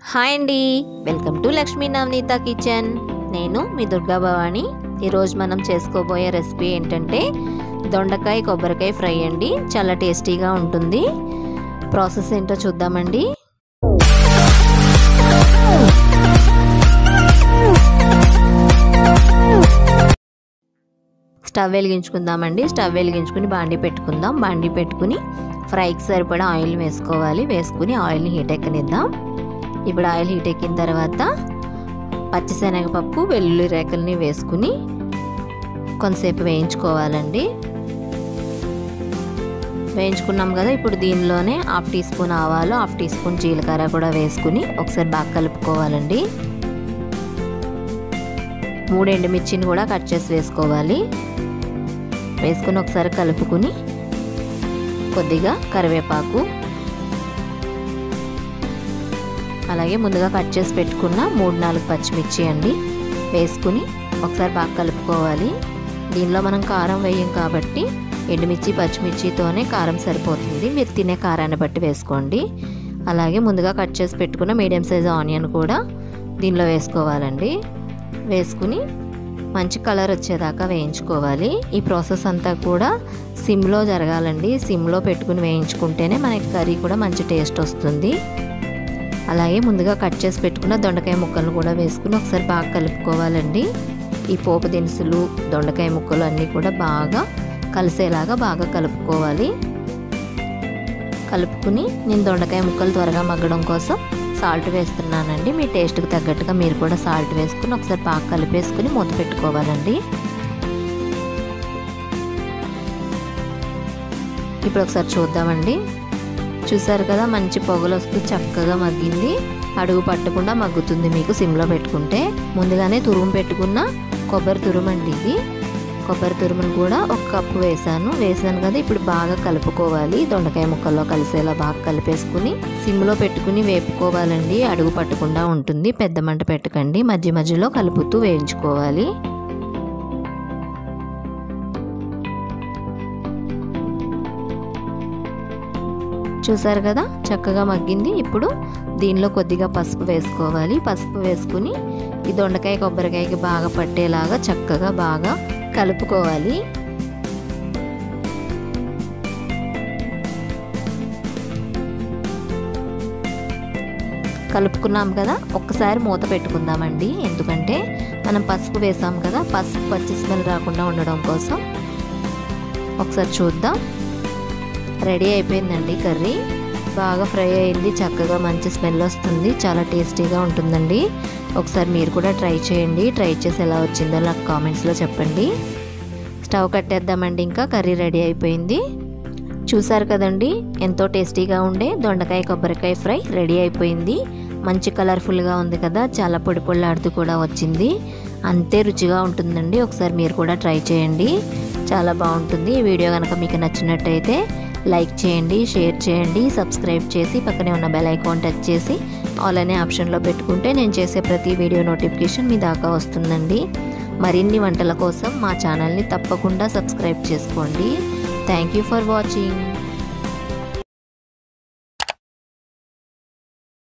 hi అండి welcome to Lakshmi Navaneeta kitchen నేను మీ దుర్గా భవాని ఈరోజు మనం చేసుకోబోయే రెసిపీ ఏంటంటే దొండకాయ కొబ్బరికాయ ఫ్రై అండి చాలా టేస్టీగా ఉంటుంది ప్రాసెస్ ఏంటో చూద్దామండి స్టవ్ వెలిగించుకుందామండి స్టవ్ వెలిగించుకుని బాండి పెట్టుకుందాం బాండి పెట్టుకుని ఫ్రైకి సరిపడా ఆయిల్ వేసుకోవాలి వేసుకుని ఆయిల్ని హీట్ ఎక్కనిద్దాం ఇప్పుడు ఆయిల్ హీట్ ఎక్కిన తర్వాత పచ్చిశనగపప్పు వెల్లుల్లి రేకల్ని వేసుకుని కొంతసేపు వేయించుకోవాలండి వేయించుకున్నాం కదా ఇప్పుడు దీనిలోనే హాఫ్ టీ స్పూన్ ఆవాలు హాఫ్ టీ స్పూన్ జీలకర్ర కూడా వేసుకుని ఒకసారి బాగా కలుపుకోవాలండి మూడు ఎండుమిర్చిని కూడా కట్ చేసి వేసుకోవాలి వేసుకుని ఒకసారి కలుపుకుని కొద్దిగా కరివేపాకు అలాగే ముందుగా కట్ చేసి పెట్టుకున్న మూడు నాలుగు పచ్చిమిర్చి అండి వేసుకుని ఒకసారి బాగా కలుపుకోవాలి దీనిలో మనం కారం వేయం కాబట్టి ఎండుమిర్చి పచ్చిమిర్చితోనే కారం సరిపోతుంది మీరు తినే కారాన్ని బట్టి వేసుకోండి అలాగే ముందుగా కట్ చేసి పెట్టుకున్న మీడియం సైజ్ ఆనియన్ కూడా దీనిలో వేసుకోవాలండి వేసుకుని మంచి కలర్ వచ్చేదాకా వేయించుకోవాలి ఈ ప్రాసెస్ అంతా కూడా సిమ్లో జరగాలండి సిమ్లో పెట్టుకుని వేయించుకుంటేనే మనకి కర్రీ కూడా మంచి టేస్ట్ వస్తుంది అలాగే ముందుగా కట్ చేసి పెట్టుకున్న దొండకాయ ముక్కలను కూడా వేసుకుని ఒకసారి బాగా కలుపుకోవాలండి ఈ పోపు దినుసులు దొండకాయ ముక్కలు అన్నీ కూడా బాగా కలిసేలాగా బాగా కలుపుకోవాలి కలుపుకుని నేను దొండకాయ ముక్కలు త్వరగా మగ్గడం కోసం సాల్ట్ వేస్తున్నానండి మీ టేస్ట్కి తగ్గట్టుగా మీరు కూడా సాల్ట్ వేసుకుని ఒకసారి బాగా కలిపేసుకుని మూత పెట్టుకోవాలండి ఇప్పుడు ఒకసారి చూద్దామండి చూసారు కదా మంచి పొగలు వస్తూ చక్కగా మగ్గింది అడుగు పట్టకుండా మగ్గుతుంది మీకు సిమ్లో పెట్టుకుంటే ముందుగానే తురుము పెట్టుకున్న కొబ్బరి తురుమండి ఇది కొబ్బరి తురుమును కూడా ఒక కప్పు వేసాను వేసాను కదా ఇప్పుడు బాగా కలుపుకోవాలి దొండకాయ ముక్కల్లో కలిసేలా బాగా కలిపేసుకుని సిమ్లో పెట్టుకుని వేపుకోవాలండి అడుగు పట్టకుండా ఉంటుంది పెద్ద మంట పెట్టకండి మధ్య మధ్యలో కలుపుతూ వేయించుకోవాలి చూసారు కదా చక్కగా మగ్గింది ఇప్పుడు దీనిలో కొద్దిగా పసుపు వేసుకోవాలి పసుపు వేసుకుని ఈ దొండకాయ కొబ్బరికాయకి బాగా పట్టేలాగా చక్కగా బాగా కలుపుకోవాలి కలుపుకున్నాం కదా ఒక్కసారి మూత పెట్టుకుందామండి ఎందుకంటే మనం పసుపు వేసాం కదా పసుపు పచ్చి స్మెల్ రాకుండా ఉండడం కోసం ఒకసారి చూద్దాం రెడీ అయిపోయిందండి కర్రీ బాగా ఫ్రై అయింది చక్కగా మంచి స్మెల్ వస్తుంది చాలా టేస్టీగా ఉంటుందండి ఒకసారి మీరు కూడా ట్రై చేయండి ట్రై చేసి ఎలా వచ్చిందో నాకు కామెంట్స్లో చెప్పండి స్టవ్ కట్టేద్దామండి ఇంకా కర్రీ రెడీ అయిపోయింది చూసారు కదండి ఎంతో టేస్టీగా ఉండే దొండకాయ కొబ్బరికాయ ఫ్రై రెడీ అయిపోయింది మంచి కలర్ఫుల్గా ఉంది కదా చాలా పొడి పొళ్ళాడుతూ కూడా వచ్చింది అంతే రుచిగా ఉంటుందండి ఒకసారి మీరు కూడా ట్రై చేయండి చాలా బాగుంటుంది ఈ వీడియో కనుక మీకు నచ్చినట్టయితే లైక్ చేయండి షేర్ చేయండి సబ్స్క్రైబ్ చేసి పక్కనే ఉన్న బెల్ ఐకాన్ టచ్ చేసి ఆల్ అనే ఆప్షన్లో పెట్టుకుంటే నేను చేసే ప్రతి వీడియో నోటిఫికేషన్ మీ దాకా వస్తుందండి మరిన్ని వంటల కోసం మా ఛానల్ని తప్పకుండా సబ్స్క్రైబ్ చేసుకోండి థ్యాంక్ యూ ఫర్ వాచింగ్